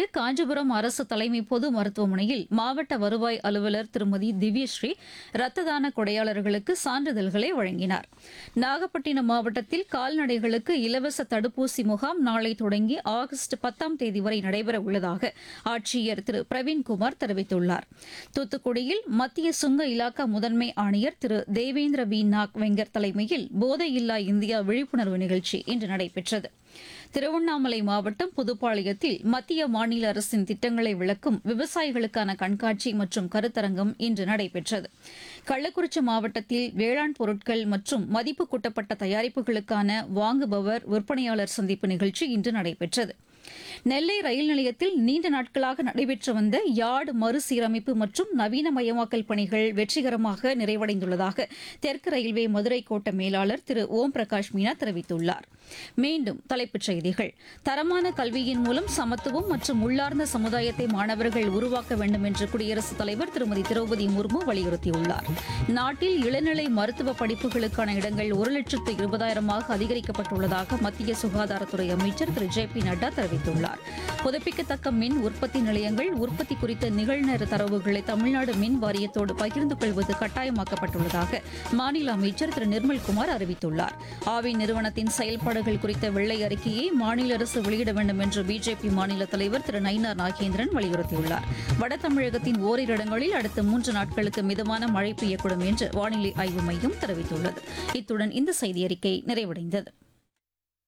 காஞ்சிபுரம் அரசு தலைமை பொது மருத்துவமனையில் மாவட்ட வருவாய் அலுவலர் திருமதி திவ்யஸ்ரீ ரத்த தான கொடையாளர்களுக்கு சான்றிதழ்களை வழங்கினார் நாகப்பட்டினம் மாவட்டத்தில் கால்நடைகளுக்கு இலவச தடுப்பூசி முகாம் நாளை தொடங்கி ஆகஸ்ட் பத்தாம் தேதி வரை நடைபெற உள்ளதாக ஆட்சியர் திரு பிரவீன்குமார் தெரிவித்துள்ளார் தூத்துக்குடியில் மத்திய சுங்க இலாக்கா முதன்மை ஆணையர் திரு தேவேந்திர வி நாக் வெங்கர் தலைமையில் போதையில்லா இந்தியா விழிப்புணர்வு நிகழ்ச்சி இன்று நடைபெற்றது திருவண்ணாமலை மாவட்டம் புதுப்பாளையத்தில் மத்திய மாநில அரசின் திட்டங்களை விளக்கும் விவசாயிகளுக்கான கண்காட்சி மற்றும் கருத்தரங்கம் இன்று நடைபெற்றது கள்ளக்குறிச்சி மாவட்டத்தில் வேளாண் பொருட்கள் மற்றும் மதிப்பு கூட்டப்பட்ட தயாரிப்புகளுக்கான வாங்குபவர் விற்பனையாளர் சந்திப்பு நிகழ்ச்சி இன்று நடைபெற்றது நெல்லை ரயில் நிலையத்தில் நீண்ட நாட்களாக நடைபெற்று வந்த யார்டு மறுசீரமைப்பு மற்றும் நவீனமயமாக்கல் பணிகள் வெற்றிகரமாக நிறைவடைந்துள்ளதாக தெற்கு ரயில்வே மதுரை கோட்ட மேலாளர் திரு ஓம் பிரகாஷ் மீனா தெரிவித்துள்ளார் மீண்டும் தலைப்புச் செய்திகள் தரமான கல்வியின் மூலம் சமத்துவம் மற்றும் உள்ளார்ந்த சமுதாயத்தை மாணவர்கள் உருவாக்க வேண்டும் என்று குடியரசுத் தலைவர் திருமதி திரௌபதி முர்மு வலியுறுத்தியுள்ளார் நாட்டில் இளநிலை மருத்துவ படிப்புகளுக்கான இடங்கள் ஒரு லட்சத்து இருபதாயிரமாக அதிகரிக்கப்பட்டுள்ளதாக மத்திய சுகாதாரத்துறை அமைச்சர் திரு ஜே பி நட்டா தெரிவித்துள்ளார் புதுப்பிக்கத்தக்க மின் உற்பத்தி நிலையங்கள் உற்பத்தி குறித்த நிகழ்நேர தரவுகளை தமிழ்நாடு மின் வாரியத்தோடு பகிர்ந்து கொள்வது கட்டாயமாக்கப்பட்டுள்ளதாக மாநில அமைச்சர் திரு நிர்மல்குமார் அறிவித்துள்ளார் ஆவி நிறுவனத்தின் செயல்பாடுகள் குறித்த வெள்ளை அறிக்கையை மாநில அரசு வெளியிட வேண்டும் என்று பிஜேபி மாநில தலைவர் திரு நயினார் நாகேந்திரன் வலியுறுத்தியுள்ளார் வட தமிழகத்தின் ஓரிரு இடங்களில் அடுத்த மூன்று நாட்களுக்கு மிதமான மழை பெய்யக்கூடும் என்று வானிலை ஆய்வு மையம் தெரிவித்துள்ளது இத்துடன் இந்த செய்தியறிக்கை நிறைவடைந்தது